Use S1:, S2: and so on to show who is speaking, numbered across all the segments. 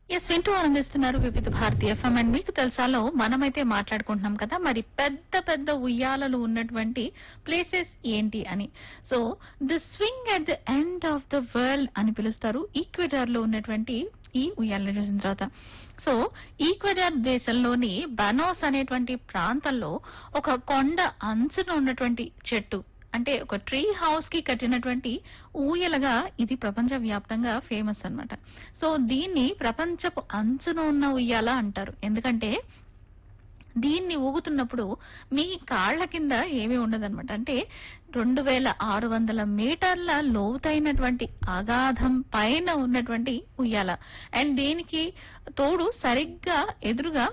S1: yes వింటూ ఆనందిస్తున్నారు వివిధ భారతీయ ఎఫ్ఎం అండ్ మీకు తెలుసాలో మనమైతే మాట్లాడుకుంటున్నాం కదా మరి పెద్ద పెద్ద ఉయ్యాలలు ఉన్నటువంటి ప్లేసెస్ ఏంటి అని so the swing at the end of the world అని పిలుస్తారు ఈక్వెడార్ లో ఉన్నటువంటి ఈ ఉయ్యాలను చూసిన తర్వాత సో ఈక్వెడార్ దేశంలోని బనోస్ అనేటువంటి ప్రాంతంలో ఒక కొండ అంచున ఉన్నటువంటి చెట్టు అంటే ఒక ట్రీ హౌస్ కి కట్టినటువంటి ఊయలగా ఇది ప్రపంచ వ్యాప్తంగా ఫేమస్ అన్నమాట సో దీన్ని ప్రపంచపు అంచున ఉన్న ఉయ్యాల అంటారు ఎందుకంటే దీన్ని ఊగుతున్నప్పుడు మీ కాళ్ల కింద ఏమీ ఉండదన్నమాట అంటే రెండు వేల ఆరు వందల మీటర్ల లోతైనటువంటి అగాధం పైన ఉన్నటువంటి ఉయ్యాల అండ్ దీనికి తోడు సరిగ్గా ఎదురుగా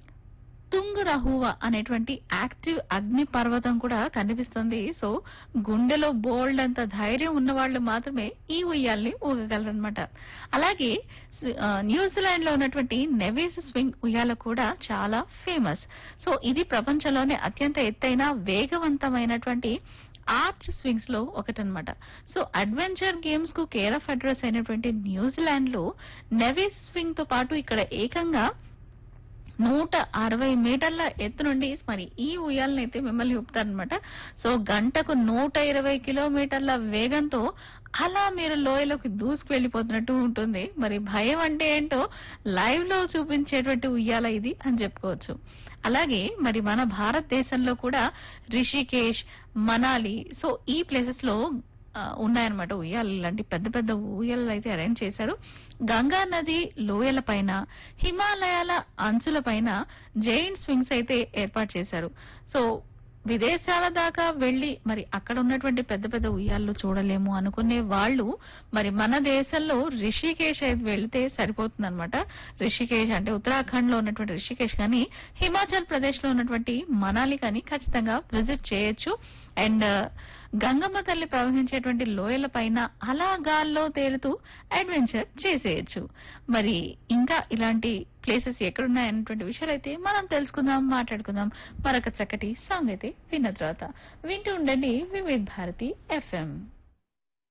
S1: తుంగురహువ అనేటువంటి యాక్టివ్ అగ్ని పర్వతం కూడా కనిపిస్తుంది సో గుండెలో బోల్డ్ అంత ధైర్యం ఉన్న వాళ్ళు మాత్రమే ఈ ఉయ్యాల్ని ఊగగలరనమాట అలాగే స్- ఆ, న్యూజిలాండ్ లో ఉన్నటువంటి నెవీస్ స్వింగ్ ఉయ్యాల కూడా చాలా ఫేమస్ సో ఇది ప్రపంచంలోనే అత్యంత ఎత్తైన వేగవంతమైనటువంటి ఆర్చ్ స్వింగ్స్ లో ఒకటనమాట సో అడ్వెంచర్ గేమ్స్ కు కేర్ ఆఫ్ అడ్రస్ అయినటువంటి న్యూజిలాండ్ లో నెవీస్ స్వింగ్ తో పాటు ఇక్కడ ఏకంగా నూట అరవై మీటర్ల ఎత్తు నుండి మరి ఈ ఉయ్యాలను అయితే మిమ్మల్ని ఊపుతారనమాట సో గంటకు నూట ఇరవై కిలోమీటర్ల వేగంతో అలా మీరు లోయలోకి దూసుకు వెళ్ళిపోతున్నట్టు ఉంటుంది మరి భయం అంటే ఏంటో లైవ్ లో చూపించేటువంటి ఉయ్యాల ఇది అని చెప్పుకోవచ్చు అలాగే మరి మన భారతదేశంలో కూడా రిషికేష్ మనాలి సో ఈ ప్లేసెస్ లో ఆ, ఉన్నాయన్నమాట ఉయ్యాలు ఇలాంటి పెద్ద పెద్ద ఊయలు అయితే అరేంజ్ చేశారు గంగా నది లోయల పైన హిమాలయాల అంచుల పైన జైంట్ స్వింగ్స్ అయితే ఏర్పాటు చేశారు సో విదేశాల దాకా వెళ్లి మరి అక్కడ ఉన్నటువంటి పెద్ద పెద్ద ఉయ్యాళ్ళు చూడలేము అనుకునే వాళ్ళు మరి మన దేశంలో రిషికేశ్ అయితే వెళ్తే సరిపోతుంది రిషికేశ్ అంటే ఉత్తరాఖండ్ లో ఉన్నటువంటి రిషికేశ్ కానీ హిమాచల్ ప్రదేశ్ లో ఉన్నటువంటి మనాలి కానీ ఖచ్చితంగా విజిట్ చేయొచ్చు అండ్ గంగమ్మ తల్లి ప్రవహించేటువంటి లోయల పైన అలా గాల్లో తేలుతూ అడ్వెంచర్ చేసేయచ్చు మరి ఇంకా ఇలాంటి ప్లేసెస్ ఎక్కడున్నాయన్నటువంటి విషయాలు అయితే మనం తెలుసుకుందాం మాట్లాడుకుందాం మరొక చక్కటి సాంగ్ అయితే విన్న తర్వాత వింటూ ఉండండి వివిధ భారతి ఎఫ్ఎం